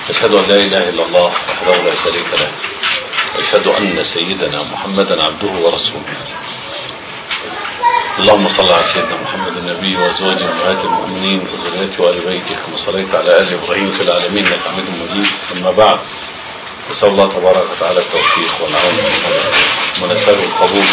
أشهد أن لا إله إلا الله وحده لا شريك له أشهد أن سيدنا محمدا عبده ورسوله اللهم صل على سيدنا محمد النبي وأزواجه أمهات المؤمنين وذريته وآل بيته كما صليت على آل إبراهيم في العالمين إنك حميد مجيد أما بعد نسأل الله تبارك وتعالى التوفيق والعون ونسأله القبول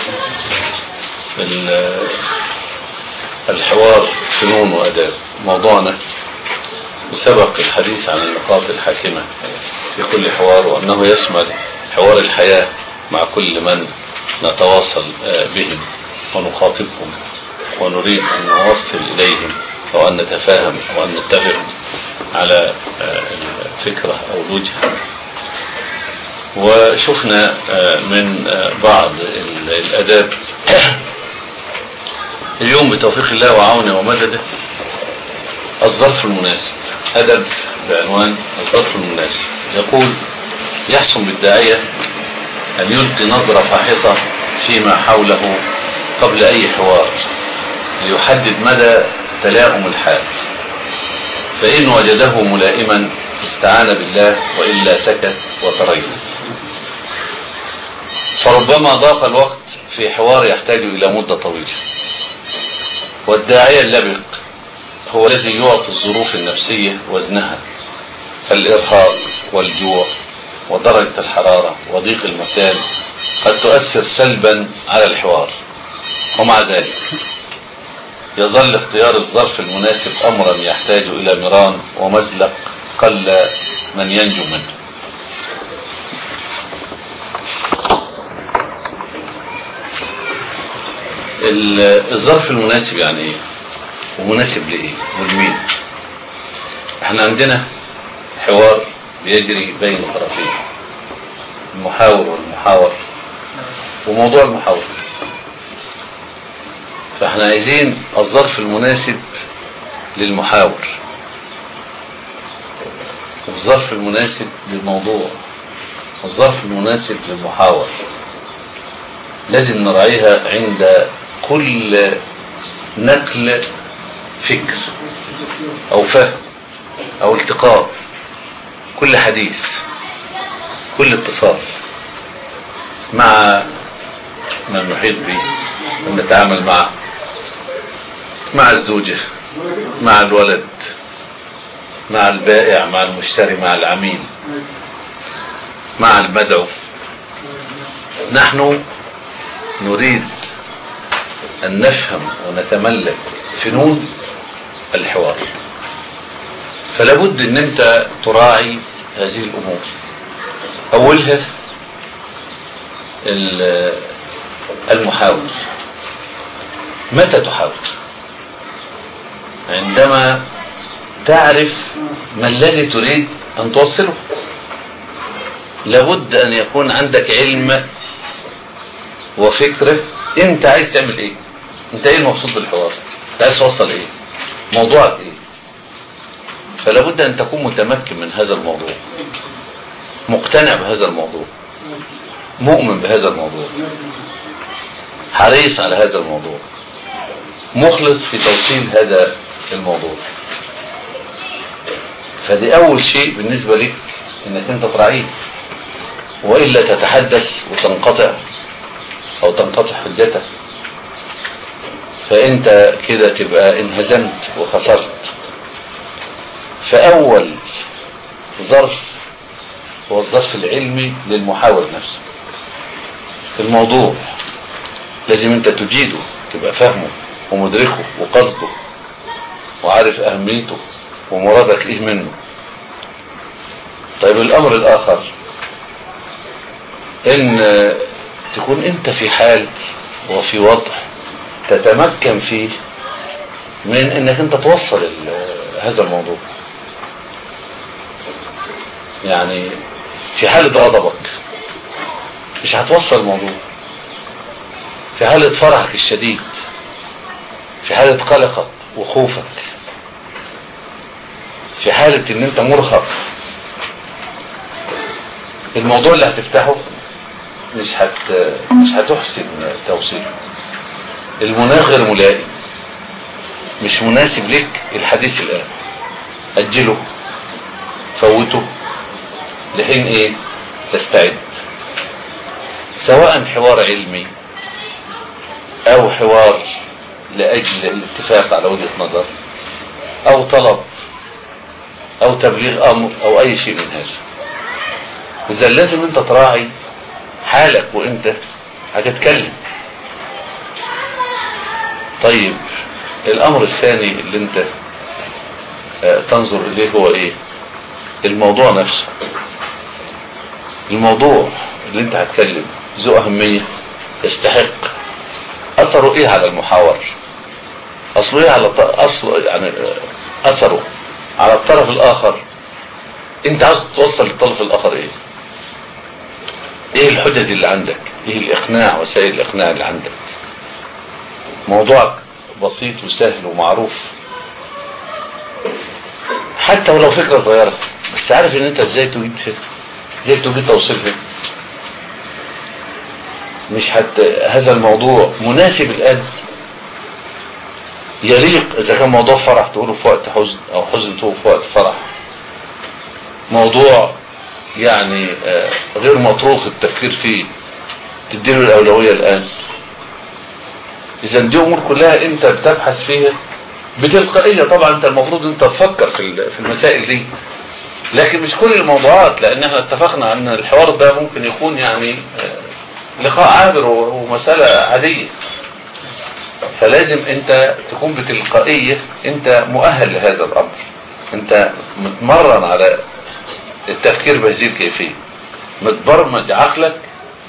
الحوار فنون وأداب موضوعنا وسبق الحديث عن النقاط الحاكمة في كل حوار وأنه يشمل حوار الحياة مع كل من نتواصل بهم ونخاطبهم ونريد أن نوصل إليهم أو أن نتفاهم أو أن نتفق على الفكرة أو الوجهة وشفنا من بعض الأداب اليوم بتوفيق الله وعونه ومدده الظرف المناسب أدب بعنوان الظرف المناسب يقول يحسن بالداعية أن يلقي نظرة فاحصة فيما حوله قبل أي حوار ليحدد مدى تلاؤم الحال فإن وجده ملائما استعان بالله وإلا سكت وتريث فربما ضاق الوقت في حوار يحتاج إلى مدة طويلة والداعية اللبق هو الذي يعطي الظروف النفسية وزنها فالإرهاق والجوع ودرجة الحرارة وضيق المكان قد تؤثر سلبا على الحوار ومع ذلك يظل اختيار الظرف المناسب أمرا يحتاج إلى مران ومزلق قل من ينجو منه الظرف المناسب يعني ايه ومناسب لايه ولمين احنا عندنا حوار بيجري بين طرفين المحاور والمحاور وموضوع المحاور فاحنا عايزين الظرف المناسب للمحاور والظرف المناسب للموضوع والظرف المناسب للمحاور لازم نراعيها عند كل نقل فكر او فهم او التقاء كل حديث كل اتصال مع من نحيط به ونتعامل معه مع الزوجة مع الولد مع البائع مع المشتري مع العميل مع المدعو نحن نريد أن نفهم ونتملك فنون الحوار فلا بد أن أنت تراعي هذه الأمور أولها المحاور متى تحاور عندما تعرف ما الذي تريد أن توصله لابد أن يكون عندك علم وفكرة انت عايز تعمل ايه انت ايه المقصود بالحوار انت عايز توصل ايه موضوعك ايه فلا بد ان تكون متمكن من هذا الموضوع مقتنع بهذا الموضوع مؤمن بهذا الموضوع حريص على هذا الموضوع مخلص في توصيل هذا الموضوع فدي اول شيء بالنسبة لك انك انت تراعيه وإلا تتحدث وتنقطع او تنقطع حجتك فانت كده تبقى انهزمت وخسرت فاول ظرف هو الظرف العلمي للمحاور نفسه الموضوع لازم انت تجيده تبقى فاهمه ومدركه وقصده وعارف اهميته ومرادك ايه منه طيب الامر الاخر ان تكون انت في حال وفي وضع تتمكن فيه من انك انت توصل هذا الموضوع يعني في حالة غضبك مش هتوصل الموضوع في حالة فرحك الشديد في حالة قلقك وخوفك في حالة ان انت مرهق الموضوع اللي هتفتحه مش هت مش هتحسن توصيله المناخ غير ملائم مش مناسب لك الحديث الآن أجله فوته لحين ايه تستعد سواء حوار علمي او حوار لاجل الاتفاق على وجهة نظر او طلب او تبليغ امر او اي شيء من هذا اذا لازم انت تراعي حالك وانت هتتكلم طيب الامر الثاني اللي انت آه، تنظر اليه هو ايه الموضوع نفسه الموضوع اللي انت هتكلم ذو اهمية يستحق اثره ايه على المحاور اصله ايه على اصل يعني آه، اثره على الطرف الاخر انت عاوز توصل للطرف الاخر ايه ايه الحجج اللي عندك ايه الاقناع وسائل الاقناع اللي عندك موضوعك بسيط وسهل ومعروف حتى ولو فكرة صغيرة بس عارف ان انت ازاي تجيب فكرة ازاي تجيب توصيلها مش حتى هذا الموضوع مناسب الآن يليق اذا كان موضوع فرح تقوله في وقت حزن او حزن تقوله في وقت فرح موضوع يعني آه، غير مطروق التفكير فيه تديله الأولوية الآن إذا دي أمور كلها أنت بتبحث فيها بتلقائية طبعا أنت المفروض أنت تفكر في في المسائل دي لكن مش كل الموضوعات لأن احنا اتفقنا أن الحوار ده ممكن يكون يعني آه، لقاء عابر ومسألة عادية فلازم أنت تكون بتلقائية أنت مؤهل لهذا الأمر أنت متمرن على التفكير بهذه الكيفية متبرمج عقلك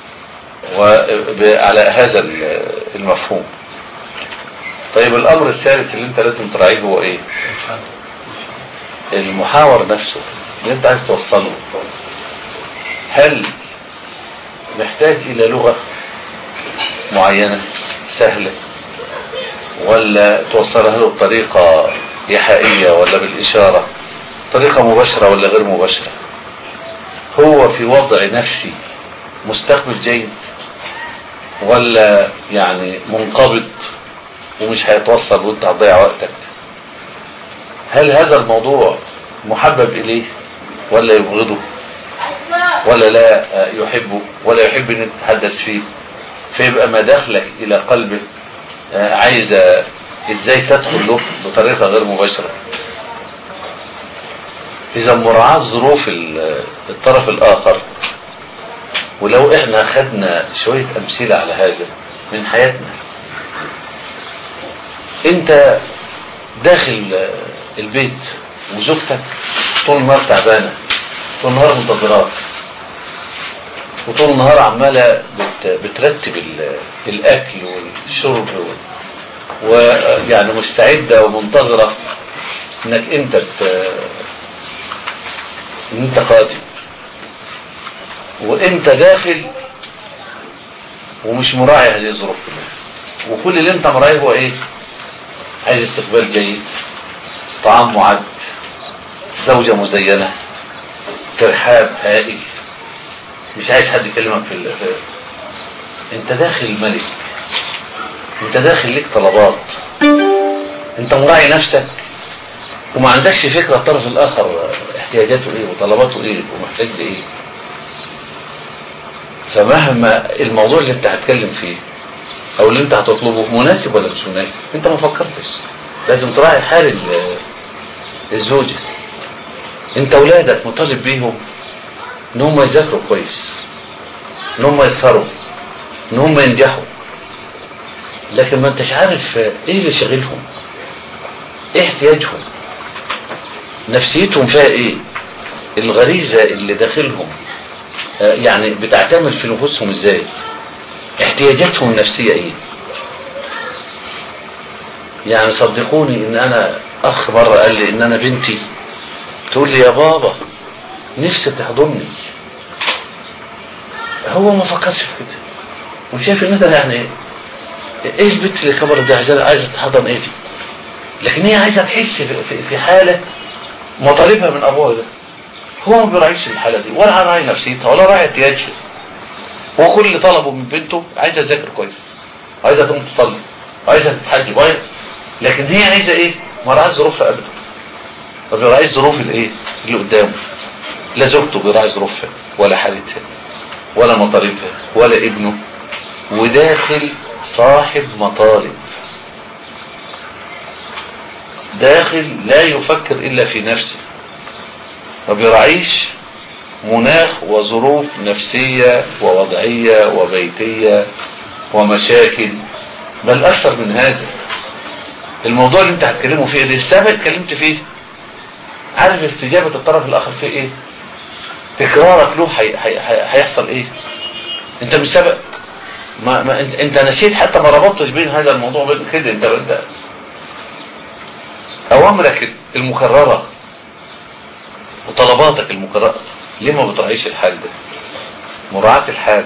على هذا المفهوم طيب الامر الثالث اللي انت لازم تراعيه هو ايه المحاور نفسه اللي انت عايز توصله هل محتاج الى لغة معينة سهلة ولا توصلها له بطريقة إيحائية ولا بالإشارة طريقة مباشرة ولا غير مباشرة هو في وضع نفسي مستقبل جيد ولا يعني منقبض ومش هيتوصل وانت هتضيع وقتك هل هذا الموضوع محبب اليه ولا يبغضه ولا لا يحبه ولا يحب ان تتحدث فيه فيبقى مداخلك الى قلبه آه، عايزة ازاي تدخل له بطريقة غير مباشرة اذا مراعاة ظروف الطرف الاخر ولو احنا خدنا شوية امثلة على هذا من حياتنا انت داخل البيت وزوجتك طول النهار تعبانة طول النهار منتظراك وطول النهار عمالة بترتب الاكل والشرب ويعني مستعدة ومنتظرة انك انت ان انت قادم وانت داخل ومش مراعي هذه الظروف كلها وكل اللي انت مراعيه هو ايه عايز استقبال جيد طعام معد زوجة مزينة ترحاب هائل مش عايز حد يكلمك في, في انت داخل ملك انت داخل ليك طلبات انت مراعي نفسك وما عندكش فكرة الطرف الاخر احتياجاته ايه وطلباته ايه ومحتاج لايه فمهما الموضوع اللي انت هتكلم فيه او اللي انت هتطلبه مناسب ولا مش مناسب انت ما فكرتش لازم تراعي حال الزوجة انت اولادك مطالب بيهم ان هم يذاكروا كويس ان هم يسهروا ان هم ينجحوا لكن ما انتش عارف ايه اللي شغلهم ايه احتياجهم نفسيتهم فيها ايه الغريزة اللي داخلهم آه، يعني بتعتمد في نفوسهم ازاي احتياجاتهم النفسية ايه يعني صدقوني ان انا اخ مرة قال لي ان انا بنتي تقول لي يا بابا نفسي تحضني هو ما فكرش في كده وشايف ان ده يعني ايه البنت اللي كبرت دي عايزه عايزه تحضن ايه دي لكن هي عايزه تحس في حاله مطالبها من ابوها ده هو ما بيراعيش الحالة دي ولا راعي نفسيتها ولا راعي احتياجها هو كل اللي طلبه من بنته عايزة تذاكر كويس عايزة تقوم تصلي عايزة تتحجب عايزة لكن هي عايزة ايه ما راعيش ظروفها ابدا ما بيراعيش ظروف الايه اللي قدامه لا زوجته بيراعي ظروفها ولا حالتها ولا مطالبها ولا ابنه وداخل صاحب مطالب داخل لا يفكر الا في نفسه ما بيراعيش مناخ وظروف نفسية ووضعية وبيتية ومشاكل بل اكثر من هذا الموضوع اللي انت هتكلمه فيه ده السابق اتكلمت فيه عارف استجابة الطرف الاخر فيه ايه تكرارك له هيحصل ايه انت مش سبق ما, ما انت, انت نسيت حتى ما ربطتش بين هذا الموضوع بين كده انت انت اوامرك المكررة وطلباتك المكررة ليه ما بتراعيش الحال ده مراعاة الحال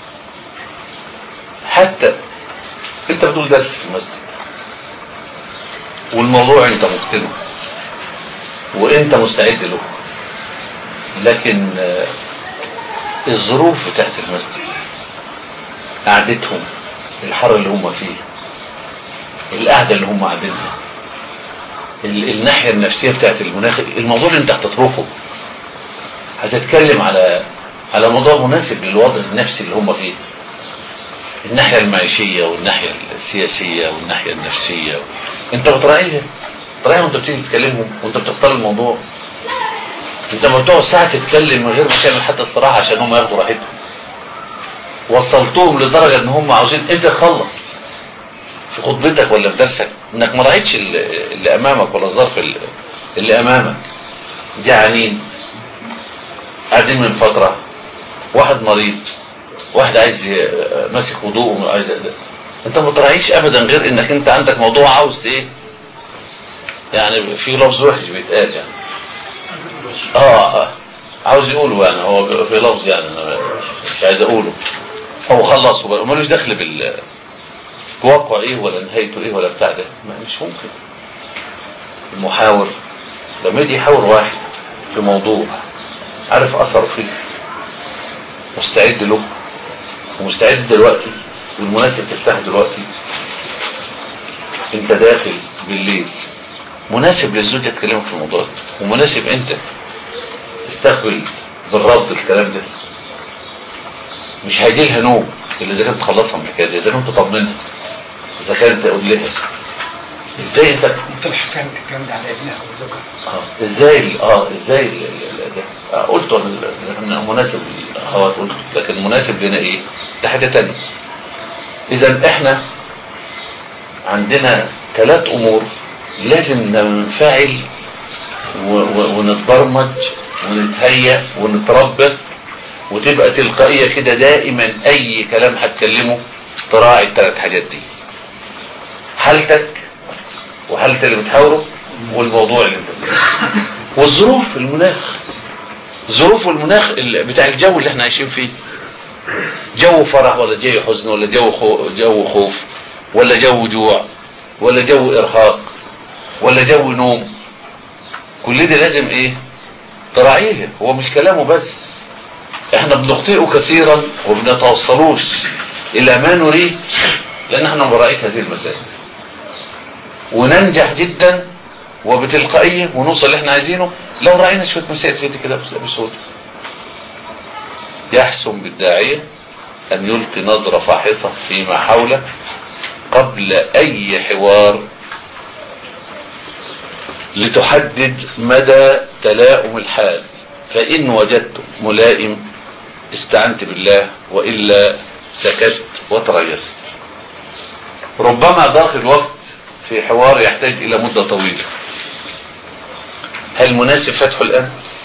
حتى انت بتقول درس في المسجد والموضوع انت مقتنع وانت مستعد له لكن الظروف بتاعت المسجد قعدتهم الحر اللي هم فيه القعدة اللي هم قاعدينها الناحية النفسية بتاعت المناخ الموضوع اللي انت هتتركه هتتكلم على على موضوع مناسب للوضع النفسي اللي هم فيه الناحية المعيشية والناحية السياسية والناحية النفسية انت بتراعيها بتراعيها وانت بتيجي تتكلمهم وانت بتختار الموضوع انت ما بتقعد ساعة تتكلم من غير ما تعمل حتى استراحة عشان هم ياخدوا راحتهم وصلتهم لدرجة ان هم عاوزين انت تخلص في خطبتك ولا في درسك انك ما راعيتش اللي امامك ولا الظرف اللي امامك جعانين قاعدين من فترة واحد مريض واحد عايز ماسك وضوء عايز انت ما تراعيش ابدا غير انك انت عندك موضوع عاوز ايه يعني في لفظ وحش بيتقال يعني اه, آه. عاوز يقوله يعني هو في لفظ يعني انا مش عايز اقوله هو خلص ومالوش دخل بال واقع ايه ولا نهايته ايه ولا بتاع ده مش ممكن المحاور لما يجي يحاور واحد في موضوع عارف اثره فيه مستعد له ومستعد دلوقتي والمناسب تفتح دلوقتي انت داخل بالليل مناسب للزوجة تكلمك في الموضوع ده ومناسب انت تستقبل بالرفض الكلام ده مش هيجي لها نوم اللي اذا كانت تخلصها من الحكايه دي اذا كنت تطمنها اذا كانت تقول لها ازاي انت قلت الحكايه الكلام ده على ابنها وزوجها اه ازاي اه ازاي ال- ال- ال- ده آه قلت أنا مناسب للاخوات قلت لكن مناسب لنا ايه ده حاجه ثانيه اذا احنا عندنا ثلاث امور لازم ننفعل و- و- ونتبرمج ونتهيأ ونتربى وتبقى تلقائية كده دائما اي كلام هتكلمه تراعي الثلاث حاجات دي حالتك وحالة اللي بتحاوره والموضوع اللي انت بتحاوره والظروف المناخ ظروف المناخ ال- بتاع الجو اللي احنا عايشين فيه جو فرح ولا جو حزن ولا جو خو جو خوف ولا جو جوع ولا جو ارهاق ولا جو نوم كل ده لازم ايه تراعيه هو مش كلامه بس احنا بنخطئه كثيرا وبنتوصلوش الى ما نريد لان احنا ما براعيش هذه المسائل وننجح جدا وبتلقائية ونوصل اللي احنا عايزينه لو راعينا شوية مسائل زي دي كده بس- بسهولة يحسن بالداعية أن يلقي نظرة فاحصة فيما حوله قبل أي حوار لتحدد مدى تلاؤم الحال فإن وجدت ملائم استعنت بالله وإلا سكت وتريست ربما ضاق الوقت في حوار يحتاج إلى مدة طويلة هل مناسب فتحه الآن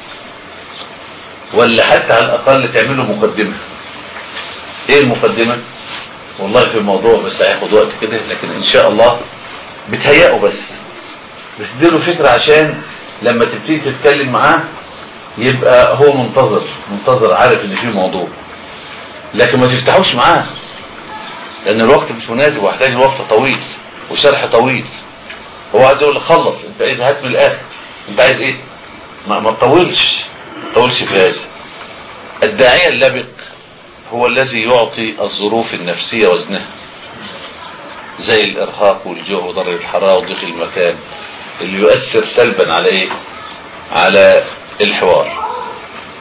ولا حتى على الأقل تعمله مقدمة ايه المقدمة والله في الموضوع بس هياخد وقت كده لكن ان شاء الله بتهيئه بس بتديله فكرة عشان لما تبتدي تتكلم معاه يبقى هو منتظر منتظر عارف ان في موضوع لكن ما تفتحوش معاه لان الوقت مش مناسب ويحتاج الوقت طويل وشرح طويل هو عايز يقول لك خلص انت ايه هات من الاخر انت عايز ايه ما ما تطولش ما تطولش في هذا الداعية اللبق هو الذي يعطي الظروف النفسية وزنها زي الارهاق والجوع وضرر الحرارة وضيق المكان اللي يؤثر سلبا على ايه على الحوار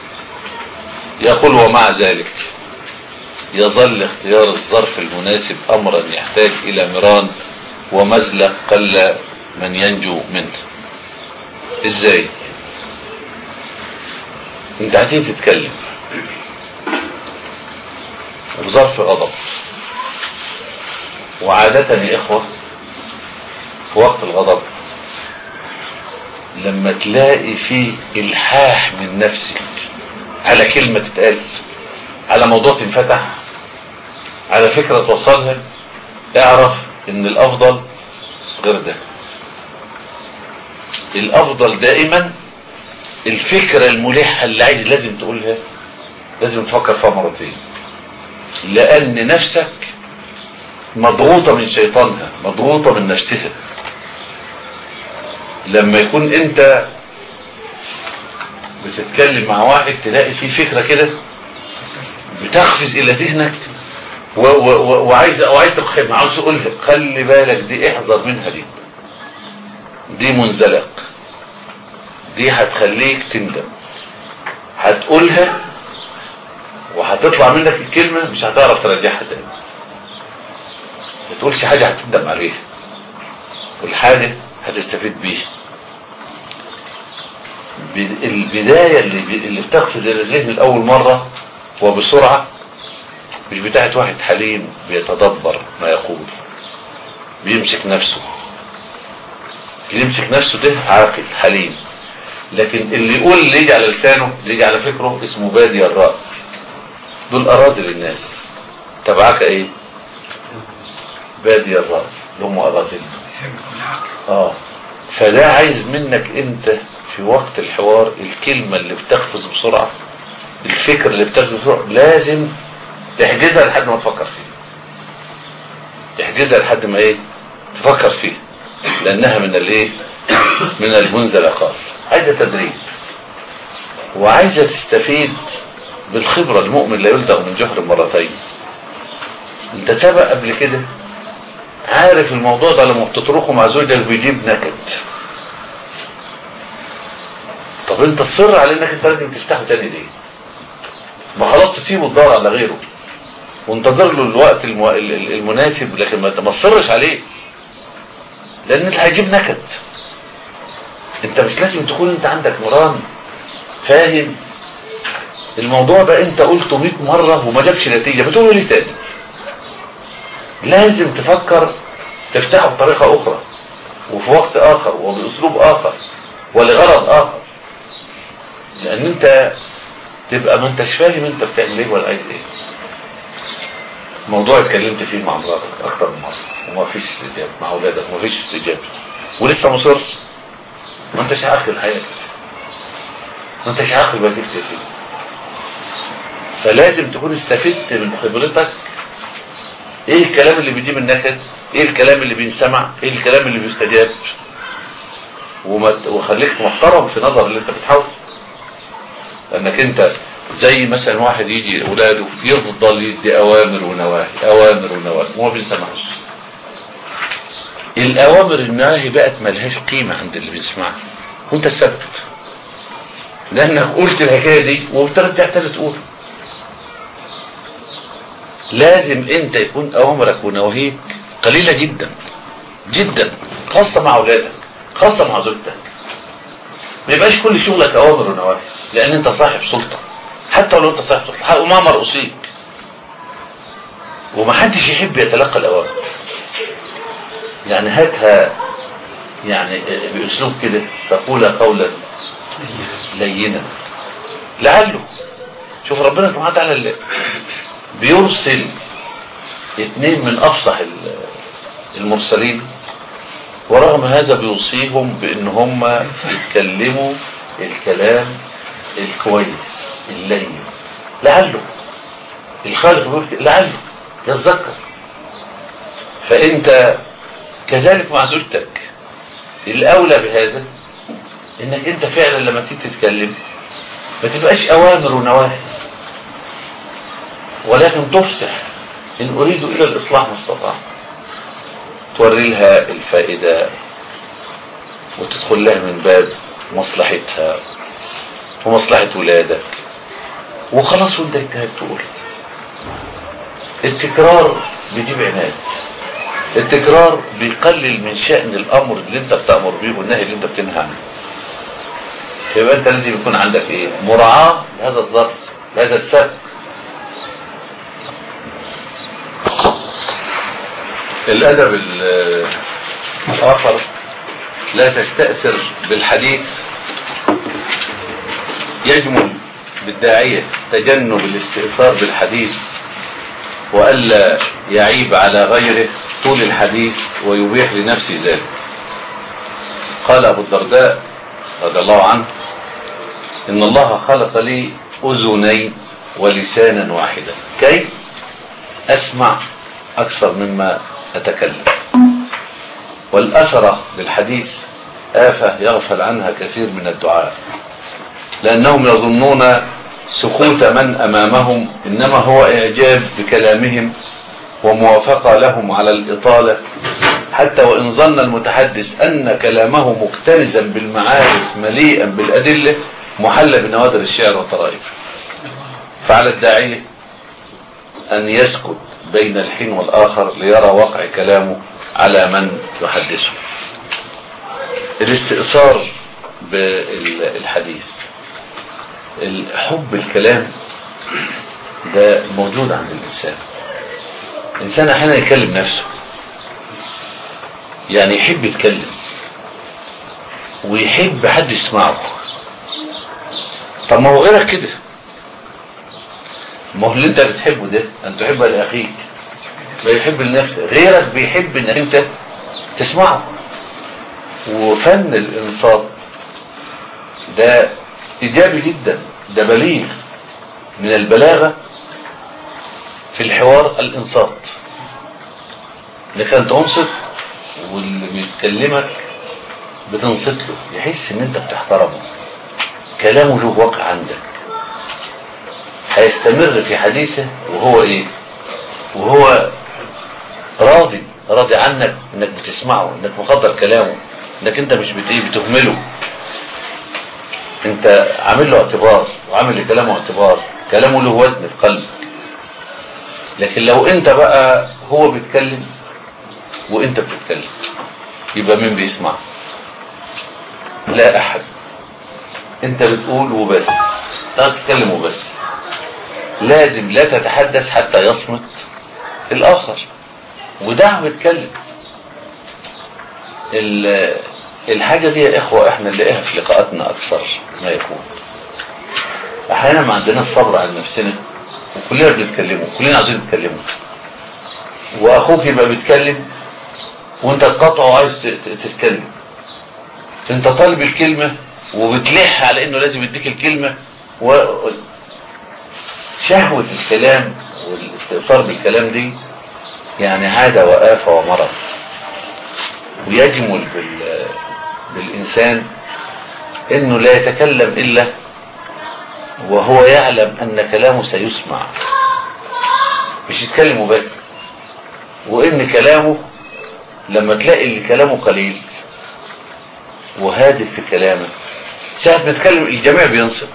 يقول ومع ذلك يظل اختيار الظرف المناسب امرا يحتاج الى مران ومزلق قل من ينجو منه ازاي انت عايزين تتكلم وظرف غضب وعادة يا اخوة في وقت الغضب لما تلاقي فيه الحاح من نفسك على كلمة تتقال على موضوع تنفتح على فكرة توصلها اعرف ان الافضل غير ده الافضل دائما الفكرة الملحة اللي عايز لازم تقولها لازم تفكر فيها مرتين لان نفسك مضغوطة من شيطانها مضغوطة من نفسها لما يكون انت بتتكلم مع واحد تلاقي فيه فكرة كده بتقفز الى ذهنك و و و وعايز وعايز تقيم عاوز تقول خلي بالك دي احذر منها دي دي منزلق دي هتخليك تندم هتقولها وهتطلع منك الكلمة مش هتعرف ترجعها تاني ما تقولش حاجة هتندم عليها والحاجة هتستفيد بيها البداية اللي, اللي بتقفز الى الذهن لأول مرة وبسرعة مش بتاعت واحد حليم بيتدبر ما يقول بيمسك نفسه اللي يمسك نفسه ده عاقل حليم لكن اللي يقول اللي يجي على لسانه اللي يجي على فكره اسمه بادي الرأي دول أراذل الناس تبعك ايه بادي الرأي اللي هم أراذل اه فده عايز منك انت في وقت الحوار الكلمة اللي بتقفز بسرعة الفكر اللي بتقفز بسرعة لازم تحجزها لحد ما تفكر فيه تحجزها لحد ما ايه تفكر فيه لانها من الايه من المنزلقات عايزة تدريب وعايزة تستفيد بالخبرة المؤمن لا يلدغ من جهر مرتين انت سبق قبل كده عارف الموضوع ده لما بتطرقه مع زوجك بيجيب نكد طب انت تصر على انك انت لازم تفتحه تاني ليه ما خلاص تسيبه تدور على غيره وانتظر له الوقت المو... المناسب لكن ما تصرش عليه لان انت هيجيب نكد انت مش لازم تكون انت عندك مران فاهم الموضوع ده انت قلته 100 مرة وما جابش نتيجة بتقوله ليه تاني لازم تفكر تفتحه بطريقة اخرى وفي وقت اخر وباسلوب اخر ولغرض اخر لان انت تبقى ما انتش فاهم انت بتعمل ايه ولا عايز ايه موضوع اتكلمت فيه مع مراتك اكتر من مرة وما فيش استجابة مع اولادك وما فيش استجابة ولسه مصر ما انتش عاقل حياتك ما انتش عاقل بقى فيه فلازم تكون استفدت من خبرتك ايه الكلام اللي بيجيب النكد ايه الكلام اللي بينسمع ايه الكلام اللي بيستجاب وخليك محترم في نظر اللي انت بتحاول لانك انت زي مثلا واحد يجي اولاده يفضل يدي اوامر ونواهي اوامر ونواهي وما بيسمعش الاوامر النواهي بقت ملهاش قيمة عند اللي بيسمعها وانت السبب لانك قلت الحكاية دي وبترجع تاني تقول لازم انت يكون اوامرك ونواهيك قليلة جدا جدا خاصة مع اولادك خاصة مع زوجتك ما يبقاش كل شغلك اوامر ونواهي لان انت صاحب سلطة حتى لو انت صاحب سلطة وما مرؤوسيك ومحدش يحب يتلقى الاوامر يعني هاتها يعني باسلوب كده تقول قولا لينا لعله شوف ربنا سبحانه وتعالى بيرسل اثنين من افصح المرسلين ورغم هذا بيوصيهم بان هم يتكلموا الكلام الكويس اللين لعله الخالق بيقول لعله يتذكر فانت كذلك مع زوجتك الاولى بهذا انك انت فعلا لما تيجي تتكلم ما تبقاش اوامر ونواهي ولكن تفصح ان اريد الى الاصلاح ما استطاع توري لها الفائدة وتدخل لها من باب مصلحتها ومصلحة ولادك وخلاص وانت اجتهدت تقول التكرار بيجيب عناد التكرار بيقلل من شأن الامر اللي انت بتأمر بيه والنهي اللي انت بتنهى عنه يبقى انت لازم يكون عندك ايه مراعاة لهذا الظرف لهذا السبب الادب ال- الاخر لا تستأثر بالحديث يجمل بالداعية تجنب الاستئثار بالحديث وألا يعيب على غيره طول الحديث ويبيح لنفسه ذلك قال أبو الدرداء رضي الله عنه إن الله خلق لي أذنين ولسانا واحدا كي أسمع أكثر مما أتكلم والأثرة بالحديث آفة يغفل عنها كثير من الدعاء لأنهم يظنون سكوت من أمامهم إنما هو إعجاب بكلامهم وموافقة لهم على الإطالة حتى وإن ظن المتحدث أن كلامه مكتنزا بالمعارف مليئا بالأدلة محلى بنوادر الشعر وطرائفه فعلى الداعية أن يسكت بين الحين والآخر ليرى وقع كلامه على من يحدثه الاستئثار بالحديث حب الكلام ده موجود عند الإنسان الإنسان أحيانا يكلم نفسه يعني يحب يتكلم ويحب حد يسمعه طب ما هو غيرك كده ما هو اللي انت بتحبه ده ان تحب لاخيك بيحب لنفسه غيرك بيحب ان انت تسمعه وفن الانصات ده ايجابي جدا ده بليغ من البلاغة في الحوار الانصات انك انت انصت واللي بيتكلمك بتنصت له يحس ان انت بتحترمه كلامه له وقع عندك هيستمر في حديثه وهو ايه وهو راضي راضي عنك انك بتسمعه انك مقدر كلامه انك انت مش بت- إيه بتهمله انت عامل له اعتبار وعامل لكلامه اعتبار كلامه له وزن في قلبك لكن لو انت بقى هو بيتكلم وانت بتتكلم يبقى مين بيسمع لا احد انت بتقول وبس لا تتكلم وبس لازم لا تتحدث حتى يصمت الاخر ودعه يتكلم ال- الحاجة دي يا اخوة احنا نلاقيها في لقاءاتنا اكثر ما يكون احيانا ما عندناش صبر على نفسنا وكلنا بنتكلموا كلنا عايزين نتكلموا واخوك يبقى بيتكلم وانت تقاطعه وعايز ت- ت- تتكلم انت طالب الكلمة وبتلح على انه لازم يديك الكلمة و... شهوة الكلام والاستئثار بالكلام دي يعني عادة وآفة ومرض ويجمل بال... بالإنسان إنه لا يتكلم إلا وهو يعلم أن كلامه سيسمع مش يتكلم بس وإن كلامه لما تلاقي اللي كلامه قليل وهادف في كلامه ساعة ما يتكلم الجميع بينصت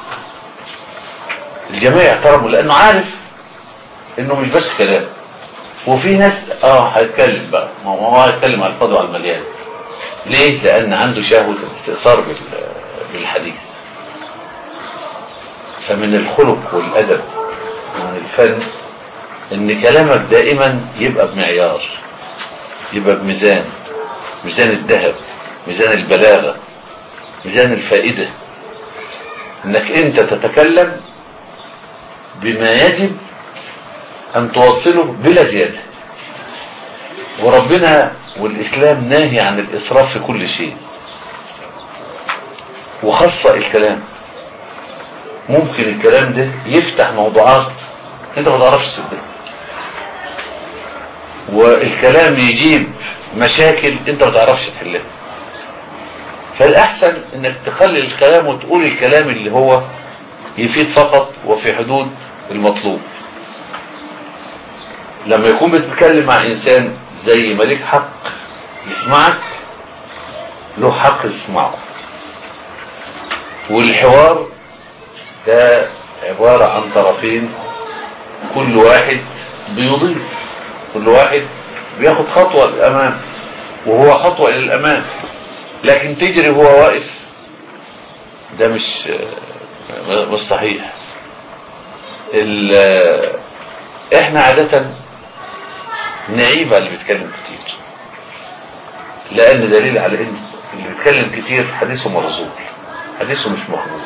الجميع يحترمه لانه عارف انه مش بس كلام وفي ناس اه هيتكلم بقى ما هو هو هيتكلم على الفاضي وعلى المليان ليه لان عنده شهوة الاستئثار بال- بالحديث فمن الخلق والادب ومن الفن ان كلامك دائما يبقى بمعيار يبقى بميزان ميزان الذهب ميزان البلاغة ميزان الفائدة انك انت تتكلم بما يجب أن توصله بلا زيادة وربنا والإسلام ناهي عن الإسراف في كل شيء وخاصة الكلام ممكن الكلام ده يفتح موضوعات انت ما تعرفش تصدقها والكلام يجيب مشاكل انت ما تعرفش تحلها فالأحسن انك تقلل الكلام وتقول الكلام اللي هو يفيد فقط وفي حدود المطلوب لما يكون بتتكلم مع انسان زي ملك حق يسمعك له حق يسمعه والحوار ده عبارة عن طرفين كل واحد بيضيف كل واحد بياخد خطوة للأمام وهو خطوة إلى الأمام لكن تجري وهو واقف ده مش مش صحيح ال- احنا عادة نعيب على اللي بيتكلم كتير لان دليل على ان اللي بيتكلم كتير حديثه مرزوق حديثه مش مقبول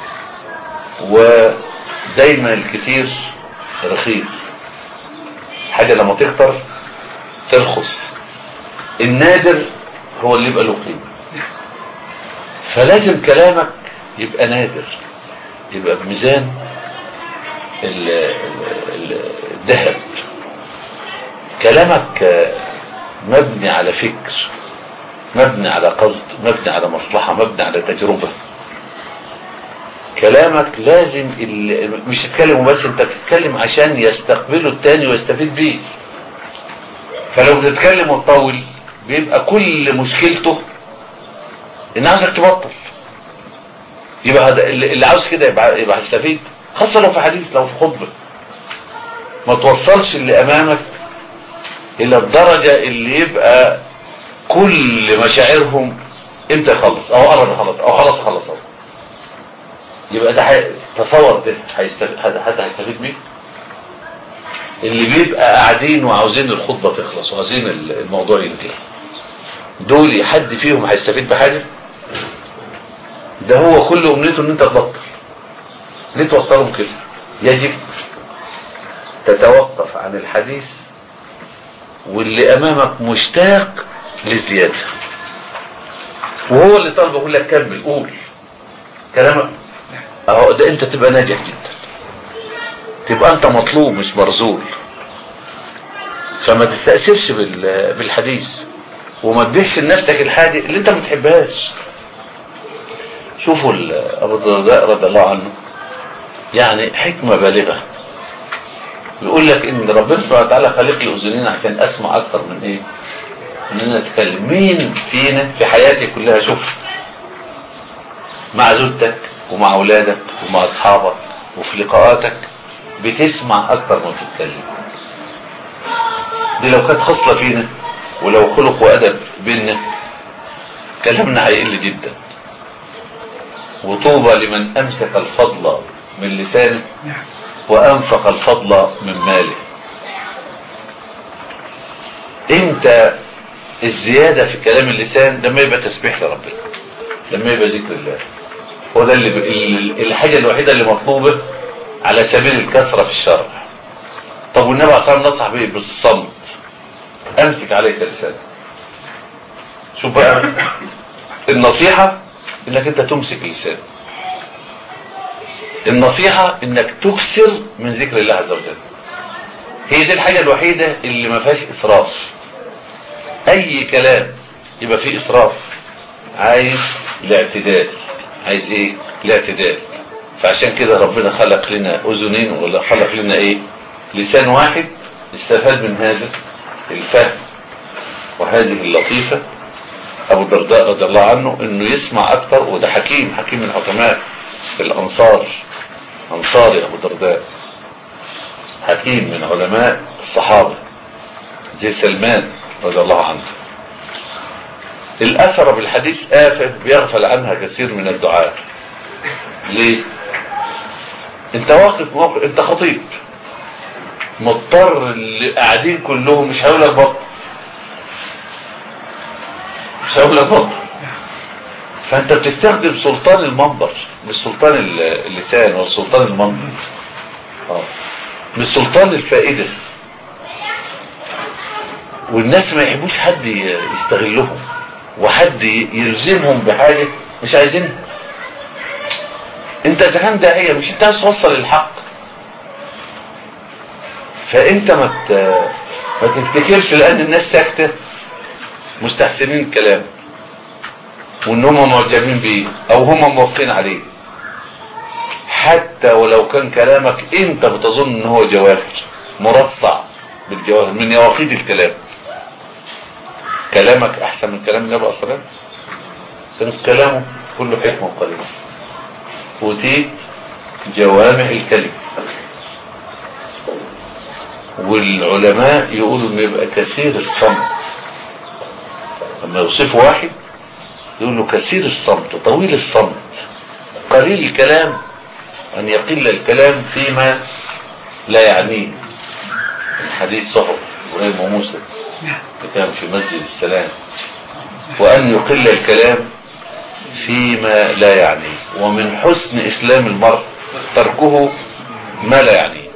ودايما الكتير رخيص حاجة لما تكتر ترخص النادر هو اللي يبقى له قيمة فلازم كلامك يبقى نادر يبقى بميزان ال- ال- ال- الذهب كلامك آه، مبني على فكر مبني على قصد مبني على مصلحة مبني على تجربة كلامك لازم ال- مش تتكلم بس انت بتتكلم عشان يستقبله التاني ويستفيد بيه فلو بتتكلم وتطول بيبقى كل مشكلته ان عاوزك تبطل يبقى هذا- اللي اللي عاوز كده يبقى يبقى هيستفيد خاصة لو في حديث لو في خطبة ما توصلش اللي امامك الى الدرجة اللي يبقى كل مشاعرهم امتى يخلص او قرب يخلص او خلاص خلص أو. يبقى ده حي... تصور ده هيستفيد حد حد هيستفيد بيه اللي بيبقى قاعدين وعاوزين الخطبة تخلص وعاوزين ال- الموضوع ينتهي دول حد فيهم هيستفيد بحاجة ده هو كل امنيته ان انت تبطل ليه توصلهم كده يجب تتوقف عن الحديث واللي امامك مشتاق للزيادة وهو اللي طالب يقول لك كمل قول كلامك اهو ده انت تبقى ناجح جدا تبقى انت مطلوب مش مرزول فما تستأثرش بال- بالحديث وما تبيعش لنفسك الحاجة اللي انت ما بتحبهاش شوفوا ال- ابو الدرداء رضي الله عنه يعني حكمة بالغة يقول لك ان ربنا سبحانه وتعالى خلق لي اذنين عشان اسمع اكتر من ايه من ان أنا اتكلم مين فينا في حياتي كلها شوف مع زوجتك ومع اولادك ومع اصحابك وفي لقاءاتك بتسمع اكتر ما بتتكلم دي لو كانت خصلة فينا ولو خلق وادب بينا كلامنا هيقل جدا وطوبى لمن امسك الفضل من لسانه نعم وأنفق الفضل من ماله امتى الزيادة في كلام اللسان لما يبقى تسبيح لربنا لما يبقى ذكر الله هو ده اللي ب... ال- الحاجة الوحيدة اللي مطلوبة على سبيل الكسرة في الشرع طب والنبي عليه الصلاة والسلام نصح بيه بالصمت امسك عليك لسانك شوف بقى النصيحة انك انت تمسك لسانك النصيحة انك تكسر من ذكر الله عز وجل هي دي الحاجة الوحيدة اللي ما فيهاش اسراف اي كلام يبقى فيه اسراف عايز الاعتدال عايز ايه الاعتدال فعشان كده ربنا خلق لنا اذنين ولا خلق لنا ايه لسان واحد استفاد من هذا الفهم وهذه اللطيفة ابو الدرداء رضي الله عنه انه يسمع اكثر وده حكيم حكيم من حكماء الانصار انصاري ابو الدرداء حكيم من علماء الصحابة زي سلمان رضي الله عنه الاثر بالحديث آفة بيغفل عنها كثير من الدعاء ليه انت واقف موقف انت خطيب مضطر اللي قاعدين كلهم مش هقول لك بطل مش هقول لك بطل فانت بتستخدم سلطان المنبر مش سلطان ال- اللسان ولا سلطان المنبر اه مش سلطان الفائدة والناس ما يحبوش حد ي- يستغلهم وحد ي- يلزمهم بحاجة مش عايزينها انت اذا كان داعية مش انت عايز توصل الحق فانت ما ت- ما تفتكرش لان الناس ساكتة مستحسنين الكلام وان هم معجبين بيه او هم موافقين عليه حتى ولو كان كلامك انت بتظن ان هو جواهر مرصع بالجواهر من يواقيد الكلام كلامك احسن من كلام النبي صلى الله عليه وسلم كان كلامه كله حكمه وقليل اوتيت جوامع الكلم والعلماء يقولوا انه يبقى كثير الصمت لما يوصفوا واحد يقول له كثير الصمت طويل الصمت قليل الكلام ان يقل الكلام فيما لا يعنيه حديث صحف ابراهيم وموسى كان في مسجد السلام وان يقل الكلام فيما لا يعنيه ومن حسن اسلام المرء تركه ما لا يعنيه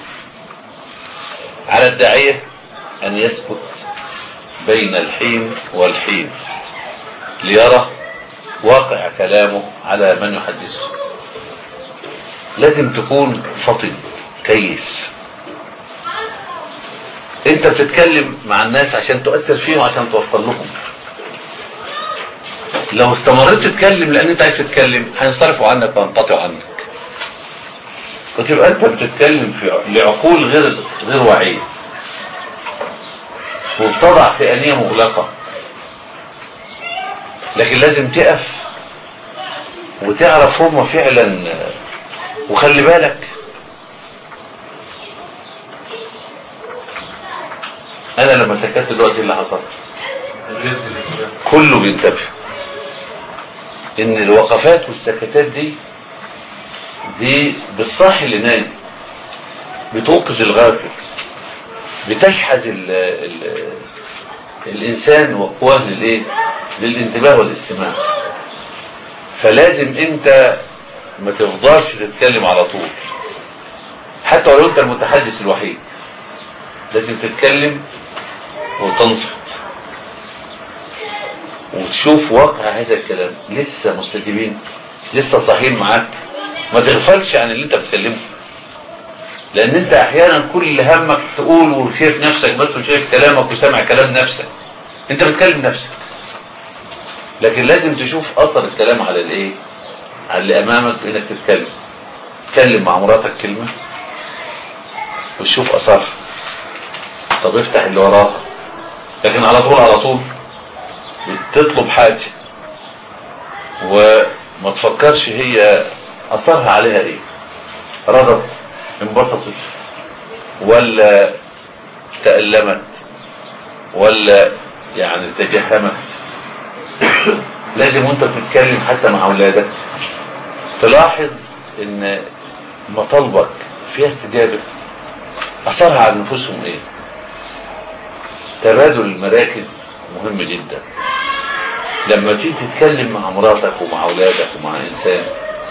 على الداعية ان يسكت بين الحين والحين ليرى واقع كلامه على من يحدثه لازم تكون فطن كيس انت بتتكلم مع الناس عشان تؤثر فيهم عشان توصل لهم لو استمريت تتكلم لان انت عايز تتكلم هينصرفوا عنك وينقطعوا عنك وتبقى انت بتتكلم في لعقول غير غير واعيه وبتضع في انيه مغلقه لكن لازم تقف وتعرف هم فعلا وخلي بالك انا لما سكت دلوقتي اللي حصل كله بينتبه ان الوقفات والسكتات دي دي بالصاحي اللي نايم بتوقظ الغافل بتشحذ ال ال الانسان وقواه للايه للانتباه والاستماع فلازم انت ما تفضلش تتكلم على طول حتى ولو انت المتحدث الوحيد لازم تتكلم وتنصت وتشوف واقع هذا الكلام لسه مستجيبين لسه صاحيين معاك ما تغفلش عن اللي انت بتكلمه لان انت احيانا كل همك تقول وشايف نفسك بس وشايف كلامك وسامع كلام نفسك انت بتكلم نفسك لكن لازم تشوف اثر الكلام على الايه على اللي امامك انك تتكلم تتكلم مع مراتك كلمة وتشوف اثرها طب افتح اللي وراها لكن على طول على طول بتطلب حاجة وما تفكرش هي اثرها عليها ايه رضت انبسطت ولا تألمت ولا يعني تجهمت لازم وانت بتتكلم حتى مع اولادك تلاحظ ان مطالبك فيها استجابة اثرها على نفوسهم ايه تبادل المراكز مهم جدا لما تيجي تتكلم مع مراتك ومع اولادك ومع انسان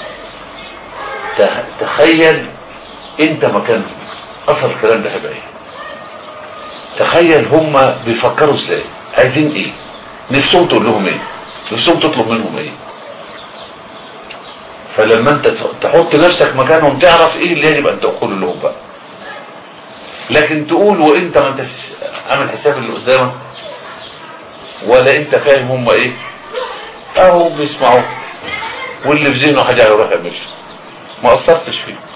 تخيل انت مكانهم اثر الكلام ده هيبقى ايه تخيل هم بيفكروا ازاي عايزين ايه نفسهم تقول لهم ايه نفسهم تطلب منهم ايه فلما انت تحط نفسك مكانهم تعرف ايه اللي يجب ان تقول لهم بقى لكن تقول وانت ما انت عامل حساب اللي قدامك ولا انت فاهم هم ايه اهو بيسمعوك واللي في ذهنه حاجه هيروح يعملها ما اثرتش فيه